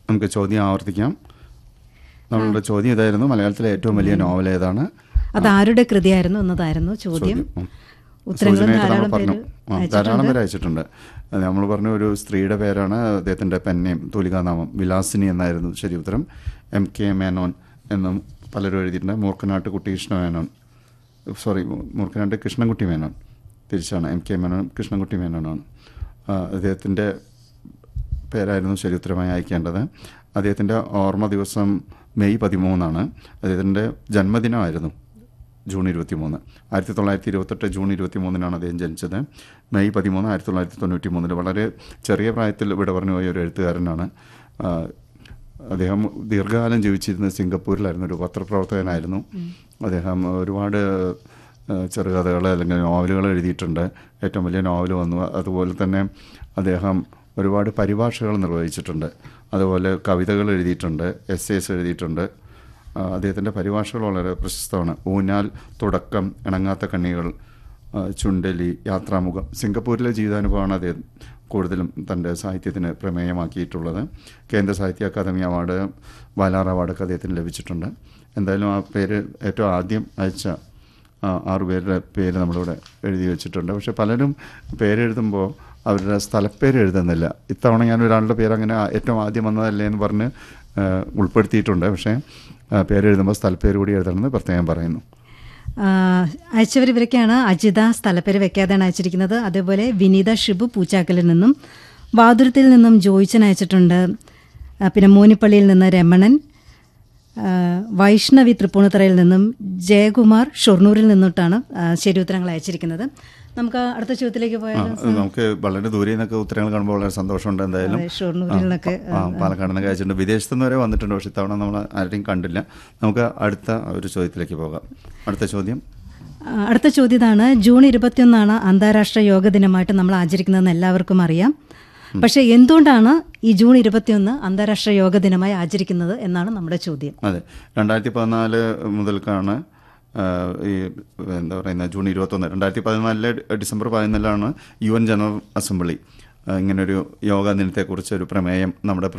നമുക്ക് ചോദ്യം ആവർത്തിക്കാം നമ്മളുടെ ചോദ്യം ഇതായിരുന്നു മലയാളത്തിലെ ഏറ്റവും വലിയ നോവൽ ഏതാണ് അത് ആരുടെ കൃതിയായിരുന്നു എന്നതായിരുന്നു ചോദ്യം ഉം. ഉത്തരങ്ങളും സൂചനയായിട്ട് നമ്മൾ ധാരാളം പറഞ്ഞു പേര് ആ, ധാരാളം പേര് അയച്ചിട്ടുണ്ട് നമ്മൾ പറഞ്ഞ ഒരു സ്ത്രീയുടെ പേരാണ് അദ്ദേഹത്തിൻ്റെ പെന്നേം തൂലികാനാമം വിലാസിനി എന്നായിരുന്നു ശരി ഉത്തരം എം കെ മേനോൻ എന്നും പലരും എഴുതിയിട്ടുണ്ട് മൂർക്കനാട്ട് കുട്ടികൃഷ്ണ മേനോൻ സോറി മൂർക്കനാട്ട് കൃഷ്ണൻകുട്ടി മേനോൻ തിരിച്ചാണ് എം കെ മേനോൻ കൃഷ്ണൻകുട്ടി മേനോനാണ് ആ, അദ്ദേഹത്തിൻ്റെ പേരായിരുന്നു ശരി ഉത്തരമായി അയക്കേണ്ടത് അദ്ദേഹത്തിൻ്റെ ഓർമ്മ ദിവസം മെയ് പതിമൂന്നാണ് അദ്ദേഹത്തിൻ്റെ ജന്മദിനമായിരുന്നു ജൂൺ ഇരുപത്തി മൂന്ന് ആയിരത്തി തൊള്ളായിരത്തി ഇരുപത്തെട്ട് ജൂൺ ഇരുപത്തി മൂന്നിനാണ് അദ്ദേഹം ജനിച്ചത് മെയ് പതിമൂന്ന് ആയിരത്തി തൊള്ളായിരത്തി തൊണ്ണൂറ്റി മൂന്നിൽ വളരെ ചെറിയ പ്രായത്തിൽ ഇവിടെ പറഞ്ഞു പോയ ഒരു എഴുത്തുകാരനാണ് ആ, അദ്ദേഹം ദീർഘകാലം ജീവിച്ചിരുന്നത് സിംഗപ്പൂരിലായിരുന്നു ഒരു പത്രപ്രവർത്തകനായിരുന്നു അദ്ദേഹം ഒരുപാട് ആ, ചെറുകഥകൾ അല്ലെങ്കിൽ നോവലുകൾ എഴുതിയിട്ടുണ്ട് ഏറ്റവും വലിയ നോവൽ വന്നു അതുപോലെ തന്നെ അദ്ദേഹം ഒരുപാട് പരിഭാഷകൾ നിർവഹിച്ചിട്ടുണ്ട് അതുപോലെ കവിതകൾ എഴുതിയിട്ടുണ്ട് എസ്സേസ് എഴുതിയിട്ടുണ്ട് ആ, അദ്ദേഹത്തിൻ്റെ പരിഭാഷകൾ വളരെ പ്രശസ്തമാണ് ഊഞ്ഞാൽ തുടക്കം ഇണങ്ങാത്ത കണ്ണികൾ ആ, ചുണ്ടലി യാത്രാമുഖം സിംഗപ്പൂരിലെ ജീവിതാനുഭവമാണ് അദ്ദേഹം കൂടുതലും തൻ്റെ സാഹിത്യത്തിന് പ്രമേയമാക്കിയിട്ടുള്ളത് കേന്ദ്ര സാഹിത്യ അക്കാദമി അവാർഡ് ബാലാർ അവാർഡൊക്കെ അദ്ദേഹത്തിന് ലഭിച്ചിട്ടുണ്ട് എന്തായാലും ആ പേര് ഏറ്റവും ആദ്യം അയച്ച ആ, ആറുപേരുടെ പേര് നമ്മളിവിടെ എഴുതി വെച്ചിട്ടുണ്ട് പക്ഷെ പലരും പേരെഴുതുമ്പോൾ അവരുടെ സ്ഥലപ്പേര് എഴുതുന്നില്ല ഇത്തവണ ഞാൻ ഒരാളുടെ പേര് അങ്ങനെ ആ- ഏറ്റവും ആദ്യം വന്നതല്ലേ എന്ന് പറഞ്ഞ് ആ, ഉൾപ്പെടുത്തിയിട്ടുണ്ട് പക്ഷേ ആ, പേരെഴുതുമ്പോൾ സ്ഥലപ്പേര് കൂടി എഴുതണമെന്ന് പ്രത്യേകം പറയുന്നു ആ, അയച്ചവർ ഇവരൊക്കെയാണ് അജിത സ്ഥലപ്പേര് വെക്കാതെയാണ് അയച്ചിരിക്കുന്നത് അതേപോലെ വിനീത ഷിബു പൂച്ചാക്കലിൽ നിന്നും വാതുരത്തിൽ നിന്നും ജോയിച്ചൻ അയച്ചിട്ടുണ്ട് ആ, പിന്നെ മോനിപ്പള്ളിയിൽ നിന്ന് രമണൻ ആ, വൈഷ്ണവി തൃപ്പൂണിത്തറയിൽ നിന്നും ജയകുമാർ ഷൊർണൂരിൽ നിന്നിട്ടാണ് ആ, ശരി ഉത്തരങ്ങൾ അയച്ചിരിക്കുന്നത് നമുക്ക് അടുത്ത ചോദ്യത്തിലേക്ക് ആ, പോയാൽ നമുക്ക് വളരെ ദൂരെ നിന്നൊക്കെ ഉത്തരങ്ങൾ കാണുമ്പോൾ വളരെ സന്തോഷമുണ്ട് എന്തായാലും ഷൊർണൂരിൽ നിന്നൊക്കെ ആ പാലക്കാട് നിന്നൊക്കെ അയച്ചിട്ടുണ്ട് വിദേശത്തു നിന്ന് വരെ വന്നിട്ടുണ്ട് പക്ഷെ ഇത്തവണ നമ്മൾ ആരെയും കണ്ടില്ല നമുക്ക് അടുത്ത ഒരു ചോദ്യത്തിലേക്ക് പോകാം അടുത്ത ചോദ്യം ആ, അടുത്ത ചോദ്യം ഇതാണ് ജൂൺ ഇരുപത്തിയൊന്നാണ് അന്താരാഷ്ട്ര യോഗ ദിനമായിട്ട് നമ്മൾ ആചരിക്കുന്നതെന്ന് എല്ലാവർക്കും അറിയാം പക്ഷേ എന്തുകൊണ്ടാണ് ഈ ജൂൺ ഇരുപത്തിയൊന്ന് അന്താരാഷ്ട്ര യോഗ ദിനമായി ആചരിക്കുന്നത് എന്നാണ് നമ്മുടെ ചോദ്യം അതെ രണ്ടായിരത്തി പതിനാല് മുതൽക്കാണ് ആ, ഈ എന്താ പറയുന്ന ജൂൺ ഇരുപത്തൊന്ന് രണ്ടായിരത്തി പതിനാലിലെ ഡിസംബർ പതിനാലിലാണ് യു എൻ ജനറൽ അസംബ്ലി ആ, ഇങ്ങനൊരു യോഗാ ദിനത്തെക്കുറിച്ച് ഒരു പ്രമേയം നമ്മുടെ